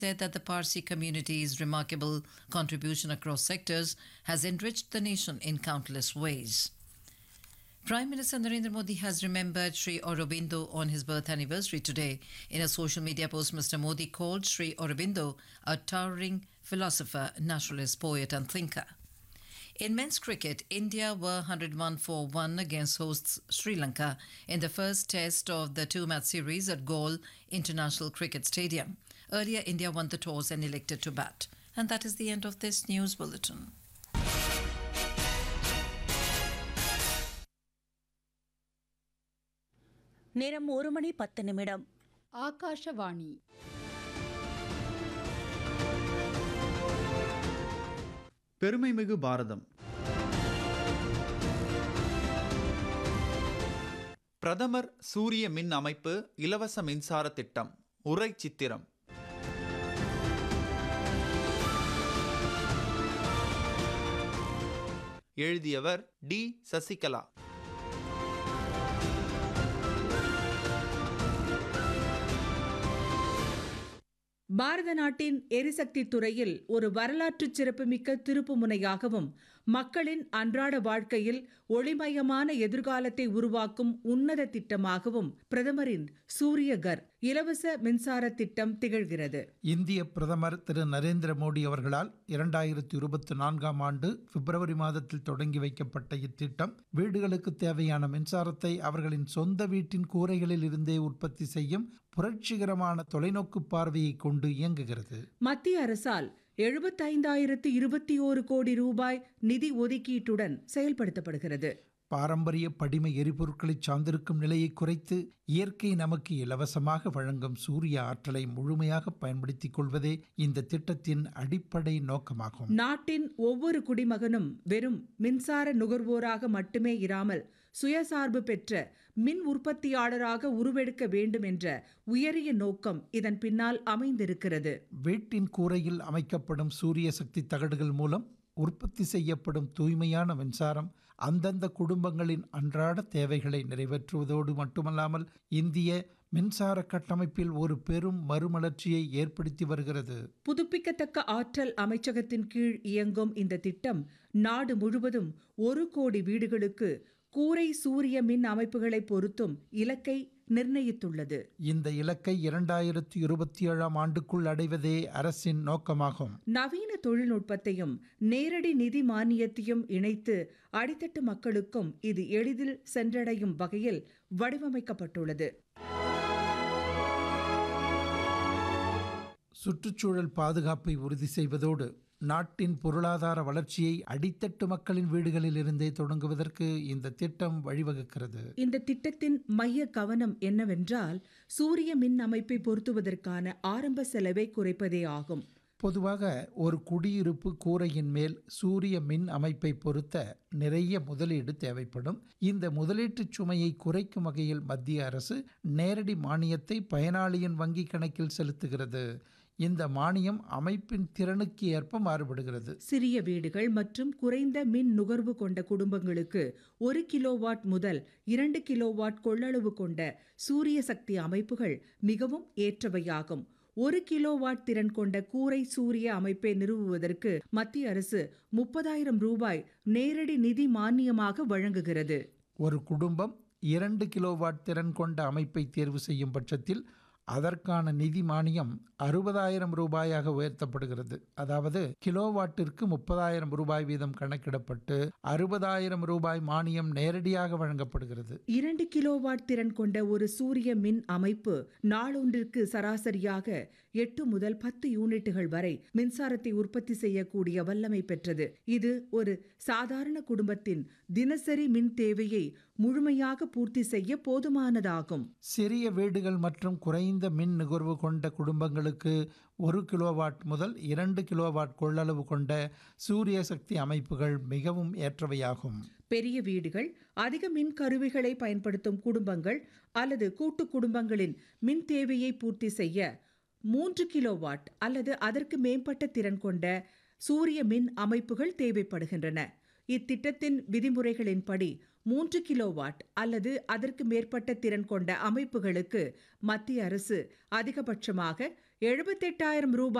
said that the Parsi community's remarkable contribution across sectors has enriched the nation in countless ways. Prime Minister Narendra Modi has remembered Sri Aurobindo on his birth anniversary today. In a social media post, Mr. Modi called Sri Aurobindo a towering philosopher, naturalist, poet, and thinker. In men's cricket, India were 101 for 1 against hosts Sri Lanka in the first test of the two match series at Galle International Cricket Stadium. Earlier, India won the toss and elected to bat. And that is the end of this news bulletin. நேரம் ஒரு மணி பத்து நிமிடம் ஆகாஷவாணி பெருமைமிகு பாரதம் பிரதமர் சூரிய மின் அமைப்பு இலவச மின்சார திட்டம் உரை சித்திரம் எழுதியவர் டி சசிகலா பாரத நாட்டின் எரிசக்தி துறையில் ஒரு வரலாற்று சிறப்புமிக்க திருப்புமுனையாகவும் மக்களின் அன்றாட வாழ்க்கையில் ஒளிமயமான எதிர்காலத்தை உருவாக்கும் உன்னத திட்டமாகவும் பிரதமரின் சூரியகர் இலவச மின்சார திட்டம் திகழ்கிறது இந்திய பிரதமர் திரு நரேந்திர மோடி அவர்களால் இரண்டாயிரத்தி இருபத்தி நான்காம் ஆண்டு பிப்ரவரி மாதத்தில் தொடங்கி வைக்கப்பட்ட இத்திட்டம் வீடுகளுக்கு தேவையான மின்சாரத்தை அவர்களின் சொந்த வீட்டின் கூரைகளில் இருந்தே உற்பத்தி செய்யும் புரட்சிகரமான தொலைநோக்கு பார்வையை கொண்டு இயங்குகிறது மத்திய அரசால் எழுபத்தைந்தாயிரத்து இருபத்தி ஓரு கோடி ரூபாய் நிதி ஒதுக்கீட்டுடன் செயல்படுத்தப்படுகிறது பாரம்பரிய படிம எரிபொருட்களை சார்ந்திருக்கும் நிலையை குறைத்து இயற்கை நமக்கு இலவசமாக வழங்கும் சூரிய ஆற்றலை முழுமையாக பயன்படுத்திக் கொள்வதே இந்த திட்டத்தின் அடிப்படை நோக்கமாகும் நாட்டின் ஒவ்வொரு குடிமகனும் வெறும் மின்சார நுகர்வோராக மட்டுமே இராமல் சுயசார்பு பெற்ற மின் உற்பத்தியாளராக உருவெடுக்க வேண்டும் என்ற உயரிய நோக்கம் இதன் பின்னால் அமைந்திருக்கிறது வீட்டின் கூரையில் அமைக்கப்படும் சூரிய சக்தி தகடுகள் மூலம் உற்பத்தி செய்யப்படும் தூய்மையான மின்சாரம் அந்தந்த குடும்பங்களின் அன்றாட தேவைகளை நிறைவேற்றுவதோடு மட்டுமல்லாமல் இந்திய மின்சார கட்டமைப்பில் ஒரு பெரும் மறுமலர்ச்சியை ஏற்படுத்தி வருகிறது புதுப்பிக்கத்தக்க ஆற்றல் அமைச்சகத்தின் கீழ் இயங்கும் இந்த திட்டம் நாடு முழுவதும் ஒரு கோடி வீடுகளுக்கு கூரை சூரிய மின் அமைப்புகளை பொருத்தும் இலக்கை நிர்ணயித்துள்ளது இந்த இலக்கை இரண்டாயிரத்தி இருபத்தி ஏழாம் ஆண்டுக்குள் அடைவதே அரசின் நோக்கமாகும் நவீன தொழில்நுட்பத்தையும் நேரடி நிதி மானியத்தையும் இணைத்து அடித்தட்டு மக்களுக்கும் இது எளிதில் சென்றடையும் வகையில் வடிவமைக்கப்பட்டுள்ளது சுற்றுச்சூழல் பாதுகாப்பை உறுதி செய்வதோடு நாட்டின் பொருளாதார வளர்ச்சியை அடித்தட்டு மக்களின் வீடுகளில் இருந்தே தொடங்குவதற்கு இந்த திட்டம் வழிவகுக்கிறது இந்த திட்டத்தின் மைய கவனம் என்னவென்றால் சூரிய மின் அமைப்பை பொருத்துவதற்கான ஆரம்ப செலவை குறைப்பதே ஆகும் பொதுவாக ஒரு குடியிருப்பு கூரையின் மேல் சூரிய மின் அமைப்பை பொருத்த நிறைய முதலீடு தேவைப்படும் இந்த முதலீட்டுச் சுமையை குறைக்கும் வகையில் மத்திய அரசு நேரடி மானியத்தை பயனாளியின் வங்கி கணக்கில் செலுத்துகிறது இந்த மானியம் அமைப்பின் திறனுக்கு ஏற்ப மாறுபடுகிறது சிறிய வீடுகள் மற்றும் குறைந்த மின் நுகர்வு கொண்ட குடும்பங்களுக்கு ஒரு கிலோவாட் முதல் இரண்டு கிலோவாட் கொள்ளளவு கொண்ட சூரிய சக்தி அமைப்புகள் மிகவும் ஏற்றவையாகும் ஒரு கிலோவாட் திறன் கொண்ட கூரை சூரிய அமைப்பை நிறுவுவதற்கு மத்திய அரசு முப்பதாயிரம் ரூபாய் நேரடி நிதி மானியமாக வழங்குகிறது ஒரு குடும்பம் இரண்டு கிலோவாட் திறன் கொண்ட அமைப்பை தேர்வு செய்யும் பட்சத்தில் அதற்கான நிதி மானியம் அறுபதாயிரம் ரூபாயாக உயர்த்தப்படுகிறது அதாவது கிலோவாட்டிற்கு முப்பதாயிரம் ரூபாய் வீதம் கணக்கிடப்பட்டு அறுபதாயிரம் ரூபாய் மானியம் நேரடியாக வழங்கப்படுகிறது இரண்டு கிலோவாட் திறன் கொண்ட ஒரு சூரிய மின் அமைப்பு நாளொன்றிற்கு சராசரியாக எட்டு முதல் பத்து யூனிட்டுகள் வரை மின்சாரத்தை உற்பத்தி செய்யக்கூடிய வல்லமை பெற்றது இது ஒரு சாதாரண குடும்பத்தின் தினசரி மின் தேவையை முழுமையாக பூர்த்தி செய்ய போதுமானதாகும் சிறிய வீடுகள் மற்றும் குறைந்த மின் நுகர்வு கொண்ட குடும்பங்களுக்கு ஒரு கிலோவாட் முதல் இரண்டு கிலோவாட் கொள்ளளவு கொண்ட சூரிய சக்தி அமைப்புகள் மிகவும் ஏற்றவையாகும் பெரிய வீடுகள் அதிக மின் கருவிகளை பயன்படுத்தும் குடும்பங்கள் அல்லது கூட்டு குடும்பங்களின் மின் தேவையை பூர்த்தி செய்ய மூன்று கிலோவாட் அல்லது அதற்கு மேம்பட்ட திறன் கொண்ட சூரிய மின் அமைப்புகள் தேவைப்படுகின்றன இத்திட்டத்தின் விதிமுறைகளின்படி மூன்று கிலோவாட் அல்லது அதற்கு மேற்பட்ட திறன் கொண்ட அமைப்புகளுக்கு மத்திய அரசு அதிகபட்சமாக எழுபத்தெட்டாயிரம் ரூபாய்